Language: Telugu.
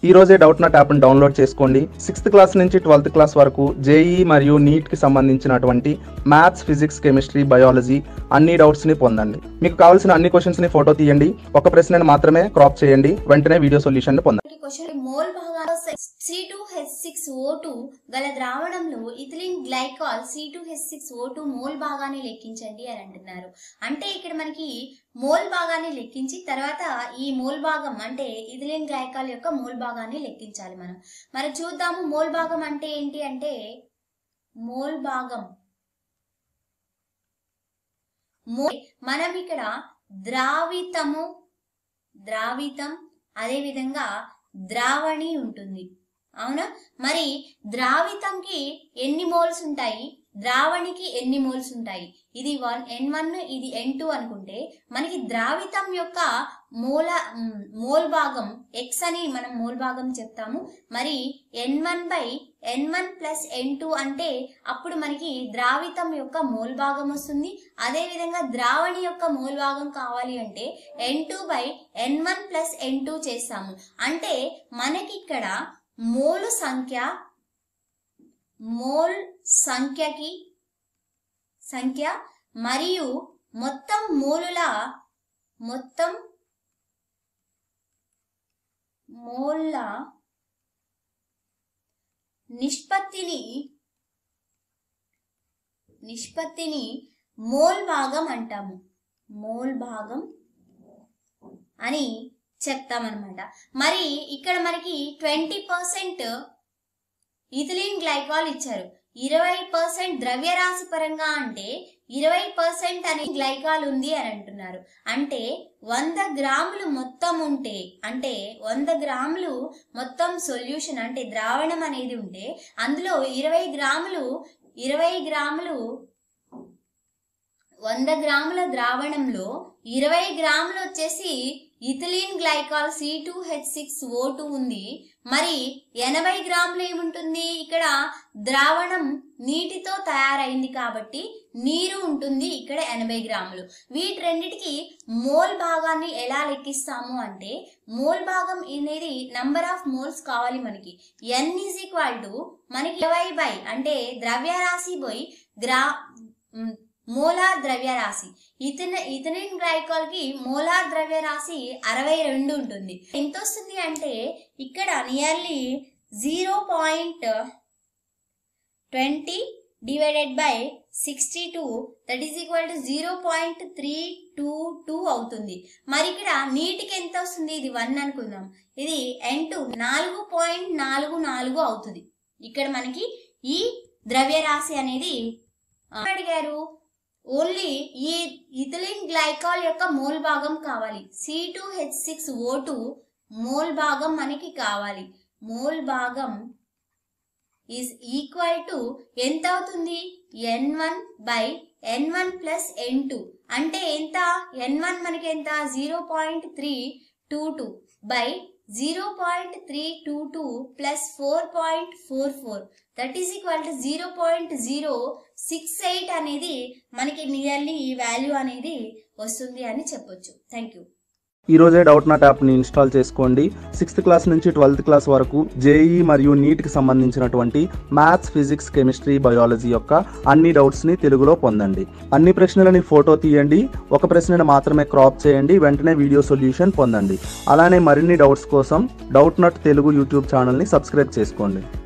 ఈ రోజే డౌట్ నాట్ యాప్ని డౌన్లోడ్ చేసుకోండి సిక్స్త్ క్లాస్ నుంచి ట్వెల్త్ క్లాస్ వరకు జేఈ మరియు నీట్కి సంబంధించినటువంటి మ్యాథ్స్ ఫిజిక్స్ కెమిస్ట్రీ బయాలజీ అన్ని డౌట్స్ని పొందండి మీకు కావాల్సిన అన్ని క్వశ్చన్స్ని ఫోటో తీయండి ఒక ప్రశ్నను మాత్రమే క్రాప్ చేయండి వెంటనే వీడియో సొల్యూషన్ పొందండి క్వశ్చన్ మోల్ భాగాలు C two H six O two గల ద్రావణంలో ethylene glycol C two H six O two mole భాగాన్ని లెక్కించండి అని అంటున్నారు అంటే ఇక్కడ మనకి మోల్ భాగాన్ని లెక్కించి తర్వాత ఈ మోల్ భాగం అంటే ఇథిలిన్ గ్లైకాల్ యొక్క మోల్ భాగాన్ని లెక్కించాలి మనం మరి చూద్దాము మోల్ భాగం అంటే ఏంటి అంటే మోల్ భాగం మోల్ మనం ఇక్కడ ద్రావితము ద్రావితం అదే విధంగా ద్రావణి ఉంటుంది అవునా మరి ద్రావితంకి ఎన్ని మోల్స్ ఉంటాయి ద్రావణికి ఎన్ని మోల్స్ ఉంటాయి ఇది వన్ ఎన్ వన్ ఇది ఎన్ టూ అనుకుంటే మనకి ద్రావితం యొక్క మూల మ్, మోల్ భాగం ఎక్స్ అని మనం మోల్ భాగం చెప్తాము మరి N one by N one plus N two అంటే అప్పుడు మనకి ద్రావితం యొక్క మోల్ భాగం వస్తుంది అదే విధంగా ద్రావణి యొక్క మోల్ భాగం కావాలి అంటే N two by N one plus N two చేస్తాము అంటే మనకి ఇక్కడ మోలు సంఖ్య మోల్ సంఖ్యకి సంఖ్య మరియు మొత్తం మోలుల మొత్తం మోల్ల నిష్పత్తిని నిష్పత్తిని మోల్ భాగం అంటాము మోల్ భాగం అని చెప్తామన్నమాట మరి ఇక్కడ మనకి ట్వంటీ పర్సెంట్ ఇథిలిన్ గ్లైకాల్ ఇచ్చారు ఇరవై పర్సెంట్ ద్రవ్యరాశి పరంగా అంటే ఇరవై పర్సెంట్ అనే గ్లైకాల్ ఉంది అని అంటున్నారు అంటే వంద గ్రాములు మొత్తం ఉంటే అంటే వంద గ్రాములు మొత్తం సొల్యూషన్ అంటే ద్రావణం అనేది ఉంటే అందులో ఇరవై గ్రాములు ఇరవై గ్రాములు వంద గ్రాముల ద్రావణంలో ఇరవై గ్రాములు వచ్చేసి ethylene glycol C two H six O two ఉంది మరి ఎనభై గ్రాములు ఏముంటుంది ఇక్కడ ద్రావణం నీటితో తయారైంది కాబట్టి నీరు ఉంటుంది ఇక్కడ ఎనభై గ్రాములు వీటి రెండిటికి మోల్ భాగాన్ని ఎలా లెక్కిస్తాము అంటే మోల్ భాగం అనేది నంబర్ ఆఫ్ మోల్స్ కావాలి మనకి ఎన్ ఈజ్ ఈక్వల్ టు మనకి ఇరవై బై అంటే ద్రవ్యరాశి బై గ్రా మ్, మోలార్ ద్రవ్యరాశి ఇథిన ఇథిలిన్ గ్లైకాల్ కి మోలార్ ద్రవ్యరాశి అరవై రెండు ఉంటుంది ఎంత వస్తుంది అంటే ఇక్కడ nearly zero point twenty divided by sixty two that is equal to zero point three two two అవుతుంది మరి ఇక్కడ నీటికి ఎంత వస్తుంది ఇది వన్ అనుకుందాం ఇది ఎన్ టూ నాలుగు పాయింట్ నాలుగు నాలుగు అవుతుంది ఇక్కడ మనకి ఈ ద్రవ్యరాశి అనేది ఆ, అడిగారు ఓన్లీ ఈ ఇథిలిన్ గ్లైకాల్ యొక్క మోల్ భాగం కావాలి C two H six O two mole భాగం మనకి కావాలి మోల్ భాగం ఈజ్ ఈక్వల్ టు ఎంత అవుతుంది N one by N one plus N two అంటే ఎంత ఎన్ వన్ మనకి ఎంత zero point three two two by zero point three two two plus four point four four that is equal to zero point zero six eight అనేది మనకి నియర్లీ ఈ వాల్యూ అనేది వస్తుంది అని చెప్పొచ్చు థ్యాంక్ యూ ఈ రోజే డౌట్ నాట్ యాప్ని ఇన్స్టాల్ చేసుకోండి సిక్స్త్ క్లాస్ నుంచి ట్వెల్త్ క్లాస్ వరకు జేఈ మరియు నీట్కి సంబంధించినటువంటి మ్యాథ్స్ ఫిజిక్స్ కెమిస్ట్రీ బయాలజీ యొక్క అన్ని డౌట్స్ని తెలుగులో పొందండి అన్ని ప్రశ్నలని ఫోటో తీయండి ఒక ప్రశ్నను మాత్రమే క్రాప్ చేయండి వెంటనే వీడియో సొల్యూషన్ పొందండి అలానే మరిన్ని డౌట్స్ కోసం డౌట్ నాట్ తెలుగు యూట్యూబ్ ఛానల్ని సబ్స్క్రైబ్ చేసుకోండి